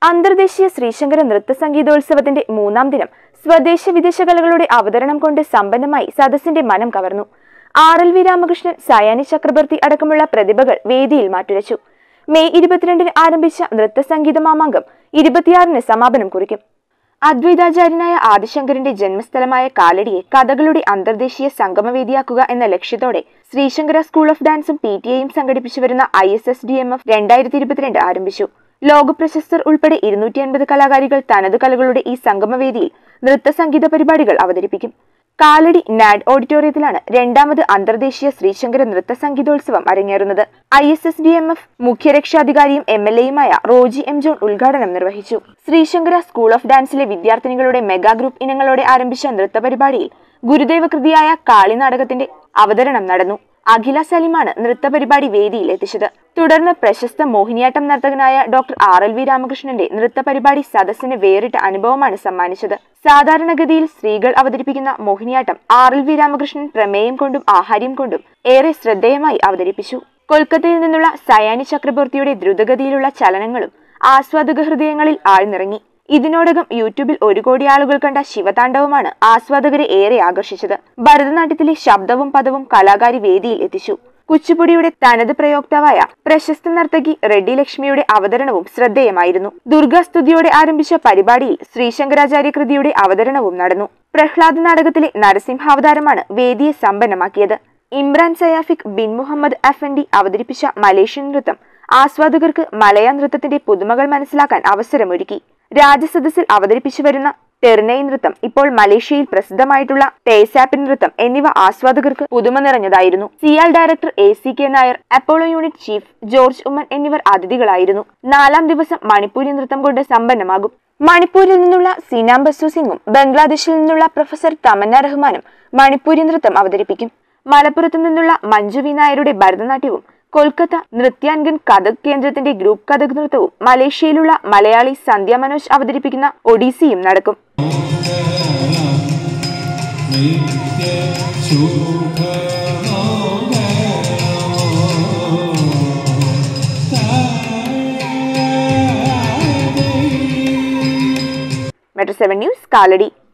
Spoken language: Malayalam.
അന്തർദേശീയ ശ്രീശങ്കര നൃത്ത സംഗീതോത്സവത്തിന്റെ മൂന്നാം ദിനം സ്വദേശ വിദേശ കലകളുടെ അവതരണം കൊണ്ട് സമ്പന്നമായി സദസ്സിന്റെ മനം കവർന്നു R L V Ramakrishnan Sayani Chakraborty അടക്കമുള്ള പ്രതിഭകൾ വേദിയിൽ മാറ്റുരച്ചു മെയ് ഇരുപത്തിരണ്ടിന് ആരംഭിച്ച നൃത്ത സംഗീത മാമാങ്കം ഇരുപത്തിയാറിന് സമാപനം കുറിക്കും അദ്വൈതാചാര്യനായ ആദിശങ്കരന്റെ ജന്മസ്ഥലമായ കാലടിയെ കഥകളുടെ അന്തർദേശീയ സംഗമവേദിയാക്കുക എന്ന ലക്ഷ്യത്തോടെ ശ്രീശങ്കര സ്കൂൾ ഓഫ് ഡാൻസും പി ടി എയും സംഘടിപ്പിച്ചു വരുന്ന I S S D M F രണ്ടായിരത്തി ഇരുപത്തിരണ്ട് ആരംഭിച്ചു ലോകപ്രശസ്തർ ഉൾപ്പെടെ ഇരുന്നൂറ്റി അൻപത് കലാകാരികൾ തനത് കലകളുടെ ഈ സംഗമവേദിയിൽ നൃത്ത സംഗീത പരിപാടികൾ അവതരിപ്പിക്കും കാലടി നാഡ് ഓഡിറ്റോറിയത്തിലാണ് രണ്ടാമത് അന്തർദേശീയ ശ്രീശങ്കര നൃത്ത സംഗീതോത്സവം അരങ്ങേറുന്നത് I S S D M F മുഖ്യരക്ഷാധികാരിയും എം എൽ എയുമായ റോജി എം ജോൺ ഉദ്ഘാടനം നിർവഹിച്ചു ശ്രീശങ്കര സ്കൂൾ ഓഫ് ഡാൻസിലെ വിദ്യാർത്ഥിനികളുടെ മെഗാ ഗ്രൂപ്പ് ഇനങ്ങളോടെ ആരംഭിച്ച നൃത്ത പരിപാടിയിൽ ഗുരുദേവ കൃതിയായ കാളി നാടകത്തിന്റെ അവതരണം നടന്നു അഖില സലിമാണ് നൃത്ത പരിപാടി വേദിയിൽ എത്തിച്ചത് തുടർന്ന് പ്രശസ്ത മോഹിനിയാട്ടം നർത്തകനായ ഡോക്ടർ ആർ എൽ വി രാമകൃഷ്ണന്റെ നൃത്ത പരിപാടി സദസ്സിന് വേറിട്ട അനുഭവമാണ് സമ്മാനിച്ചത് സാധാരണഗതിയിൽ സ്ത്രീകൾ അവതരിപ്പിക്കുന്ന Mohiniyattam R L V Ramakrishnan പ്രമേയം കൊണ്ടും ആഹാര്യം കൊണ്ടും ഏറെ ശ്രദ്ധേയമായി അവതരിപ്പിച്ചു കൊൽക്കത്തയിൽ നിന്നുള്ള സയാനി ചക്രവർത്തിയുടെ ദ്രുതഗതിയിലുള്ള ചലനങ്ങളും ആസ്വാദക ഹൃദയങ്ങളിൽ ആഴ്ന്നിറങ്ങി ഇതിനോടകം യൂട്യൂബിൽ ഒരു കോടി ആളുകൾ കണ്ട ശിവതാണ്ഡവമാണ് ആസ്വാദകരെ ഏറെ ആകർഷിച്ചത് ഭരതനാട്യത്തിലെ ശബ്ദവും പദവും കലാകാരി വേദിയിൽ എത്തിച്ചു കുച്ചിപ്പുടിയുടെ തനത് പ്രയോക്താവായ പ്രശസ്ത നർത്തകി റെഡ്ഡി ലക്ഷ്മിയുടെ അവതരണവും ശ്രദ്ധേയമായിരുന്നു ദുർഗാസ്തുതിയോടെ ആരംഭിച്ച പരിപാടിയിൽ ശ്രീശങ്കരാചാര്യ കൃതിയുടെ അവതരണവും നടന്നു പ്രഹ്ലാദ നാടകത്തിലെ നരസിംഹാവതാരമാണ് വേദിയെ സമ്പന്നമാക്കിയത് Imran Syafiq bin Muhammad Affendi അവതരിപ്പിച്ച മലേഷ്യൻ നൃത്തം ആസ്വാദകർക്ക് മലയാ നൃത്തത്തിന്റെ പുതുമകൾ മനസ്സിലാക്കാൻ അവസരമൊരുക്കി രാജസദസ്സിൽ അവതരിപ്പിച്ചു വരുന്ന ടെർനൈ നൃത്തം ഇപ്പോൾ മലേഷ്യയിൽ പ്രസിദ്ധമായിട്ടുള്ള തേസാപ്പിൻ നൃത്തം എന്നിവ ആസ്വാദകർക്ക് പുതുമ നിറഞ്ഞതായിരുന്നു CIAL director A C K Nair Apollo unit chief George Oommen എന്നിവർ അതിഥികളായിരുന്നു നാലാം ദിവസം മണിപ്പൂരി നൃത്തം കൊണ്ട് സമ്പന്നമാകും മണിപ്പൂരിൽ നിന്നുള്ള സീനാം ബസു സിംഗും ബംഗ്ലാദേശിൽ നിന്നുള്ള പ്രൊഫസർ തമന്ന റഹ്മാനും മണിപ്പൂരി നൃത്തം അവതരിപ്പിക്കും മലപ്പുറത്തു നിന്നുള്ള മഞ്ജു വി നായരുടെ ഭരതനാട്യവും കൊൽക്കത്ത നൃത്യാൻഗൻ കഥക് കേന്ദ്രത്തിന്റെ ഗ്രൂപ്പ് കഥക് നൃത്തവും മലേഷ്യയിലുള്ള മലയാളി സന്ധ്യ മനോജ് അവതരിപ്പിക്കുന്ന ഒഡീസിയും നടക്കും മെട്രോ സെവൻ ന്യൂസ് കാലടി